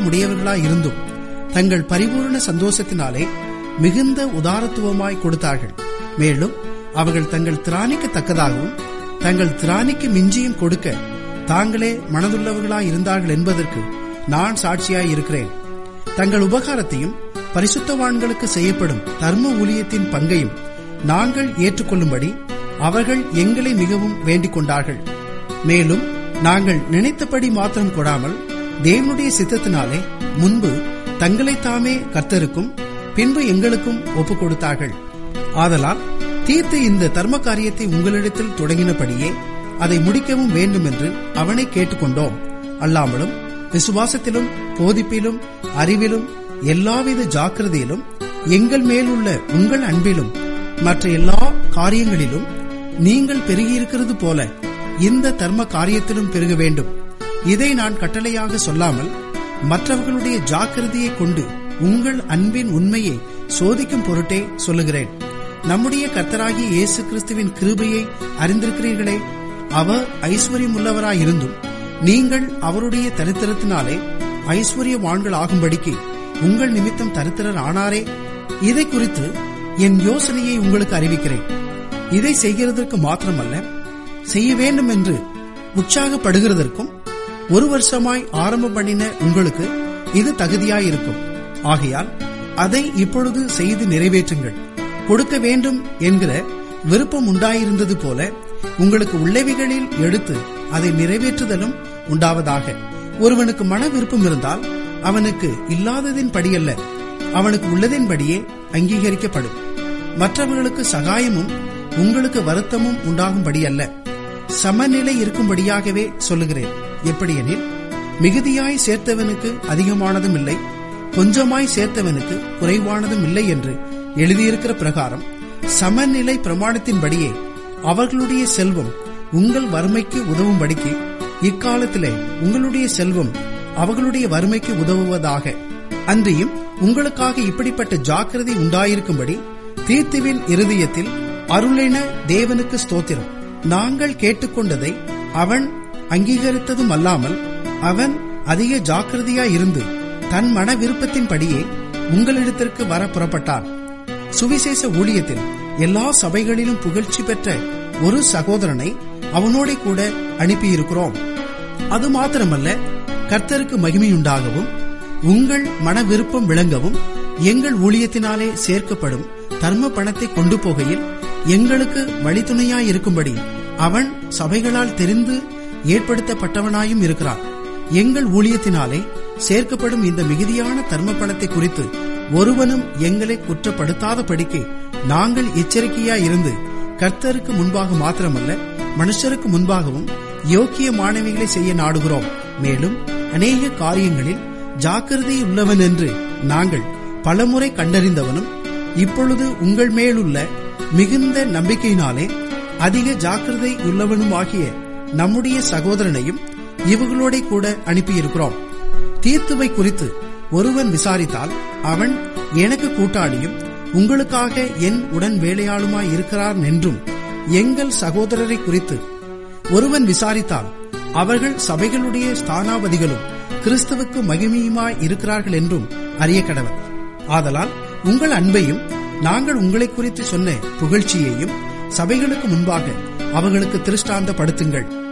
உடையவர்களாய் இருந்தும் தங்கள் பரிபூர்ண சந்தோஷத்தினாலே மிகுந்த உதாரத்துவமாய் கொடுத்தார்கள் மேலும் அவர்கள் தங்கள் திராணிக்கு தக்கதாகவும் தங்கள் திராணிக்கு மிஞ்சியும் கொடுக்க தாங்களே மனதுள்ளவர்களாய் இருந்தார்கள் என்பதற்கு நான் சாட்சியாய் இருக்கிறேன் தங்கள் உபகாரத்தையும் பரிசுத்தவான்களுக்கு செய்யப்படும் தர்ம ஊழியத்தின் பங்கையும் நாங்கள் ஏற்றுக்கொள்ளும்படி அவர்கள் எங்களை மிகவும் வேண்டிக் கொண்டார்கள் மேலும் நாங்கள் நினைத்தபடி மாத்திரம் கொடாமல் தேவனுடைய சித்தத்தினாலே முன்பு தங்களை தாமே கர்த்தருக்கும் பின்பு எங்களுக்கும் ஒப்புக் கொடுத்தார்கள் ஆதலால் தீர்த்து இந்த தர்ம காரியத்தை உங்களிடத்தில் தொடங்கினபடியே அதை முடிக்கவும் வேண்டும் என்று அவனை கேட்டுக்கொண்டோம் அல்லாமலும் விசுவாசத்திலும் போதிப்பிலும் அறிவிலும் எல்லாவித ஜாக்கிரதையிலும் எங்கள் மேலுள்ள உங்கள் அன்பிலும் மற்ற எல்லா காரியங்களிலும் நீங்கள் பெருகியிருக்கிறது போல இந்த தர்ம காரியத்திலும் பெருக வேண்டும் இதை நான் கட்டளையாக சொல்லாமல் மற்றவர்களுடைய ஜாக்கிரதையை கொண்டு உங்கள் அன்பின் உண்மையை சோதிக்கும் பொருட்டே சொல்லுகிறேன் நம்முடைய கர்த்தராகிய இயேசு கிறிஸ்துவின் கிருபையை அறிந்திருக்கிறீர்களே அவர் ஐஸ்வர்யமுள்ளவராயிருந்தும் நீங்கள் அவருடைய தரித்திரத்தினாலே ஐஸ்வர்யவான்கள் ஆகும்படிக்கு உங்கள் நிமித்தம் தரித்திரர் ஆனாரே இதை குறித்து என் யோசனையை உங்களுக்கு அறிவிக்கிறேன் இதை செய்கிறதற்கு மாத்திரமல்ல செய்ய வேண்டும் என்று உற்சாகப்படுகிறதற்கும் ஒரு வருஷமாய் ஆரம்பம் பண்ணின உங்களுக்கு இது தகுதியாயிருக்கும் ஆகையால் அதை இப்பொழுது செய்து நிறைவேற்றுங்கள் கொடுக்க வேண்டும் என்கிற விருப்பம் உண்டாயிருந்தது போல உங்களுக்கு உள்ளவைகளில் எடுத்து அதை நிறைவேற்றுதலும் உண்டாவதாக ஒருவனுக்கு மன விருப்பம் இருந்தால் அவனுக்கு இல்லாததின் படியல்ல அவனுக்கு உள்ளதின்படியே அங்கீகரிக்கப்படும் மற்றவர்களுக்கு சகாயமும் உங்களுக்கு வருத்தமும் உண்டாகும்படி அல்ல சமநிலை இருக்கும்படியாகவே சொல்லுகிறேன் எப்படியெனில் மிகுதியாய் சேர்த்தவனுக்கு அதிகமானதும் இல்லை கொஞ்சமாய் சேர்த்தவனுக்கு குறைவானதும் இல்லை என்று எழுதியிருக்கிற பிரகாரம் சமநிலை பிரமாணத்தின்படியே அவர்களுடைய செல்வம் உங்கள் வறுமைக்கு உதவும்படிக்கு இக்காலத்திலே உங்களுடைய செல்வம் அவர்களுடைய வறுமைக்கு உதவுவதாக அன்றியும் உங்களுக்காக இப்படிப்பட்ட ஜாக்கிரதை உண்டாயிருக்கும்படி தீர்த்துவின் இருதயத்தில் அருளின தேவனுக்கு ஸ்தோத்திரம் நாங்கள் கேட்டுக்கொண்டதை அவன் அங்கீகரித்ததும் அல்லாமல் அவன் அதிக ஜாக்கிரதையாய் இருந்து தன் மன விருப்பத்தின்படியே உங்களிடத்திற்கு வர புறப்பட்டான் சுவிசேஷ ஊழியத்தில் எல்லா சபைகளிலும் புகழ்ச்சி பெற்ற ஒரு சகோதரனை அவனோட கூட அனுப்பியிருக்கிறோம் அது மாத்திரமல்ல கர்த்தருக்கு மகிமையுண்டாகவும் உங்கள் மன விருப்பம் விளங்கவும் எங்கள் ஊழியத்தினாலே சேர்க்கப்படும் தர்ம பணத்தை கொண்டு போகையில் எங்களுக்கு வழித்துணையாயிருக்கும்படி அவன் சபைகளால் தெரிந்து ஏற்படுத்தப்பட்டவனாயும் இருக்கிறான் எங்கள் ஊழியத்தினாலே சேர்க்கப்படும் இந்த மிகுதியான தர்ம பணத்தை குறித்து ஒருவனும் எங்களை குற்றப்படுத்தாதபடிக்கு நாங்கள் எச்சரிக்கையாயிருந்து கர்த்தருக்கு முன்பாக மாத்திரமல்ல மனுஷருக்கு முன்பாகவும் யோக்கிய மாணவிகளை செய்ய நாடுகிறோம் மேலும் அநேக காரியங்களில் ஜாக்கிரதை உள்ளவன் என்று நாங்கள் பலமுறை கண்டறிந்தவனும் இப்பொழுது உங்கள் மேலுள்ள மிகுந்த நம்பிக்கையினாலே அதிக ஜாக்கிரதை உள்ளவனுமாகிய நம்முடைய சகோதரனையும் இவர்களோட கூட அனுப்பியிருக்கிறோம் தீர்த்துவை குறித்து ஒருவன் விசாரித்தால் அவன் எனக்கு கூட்டாளியும் உங்களுக்காக என் உடன் வேலையாளுமாய் இருக்கிறார் என்றும் எங்கள் சகோதரரை குறித்து ஒருவன் விசாரித்தால் அவர்கள் சபைகளுடைய ஸ்தானாபதிகளும் கிறிஸ்துவுக்கு மகிமையுமாய் இருக்கிறார்கள் என்றும் அறிய கடவர் ஆதலால் உங்கள் அன்பையும் நாங்கள் உங்களை குறித்து சொன்ன புகழ்ச்சியையும் சபைகளுக்கு முன்பாக அவர்களுக்கு திருஷ்டாந்தப்படுத்துங்கள்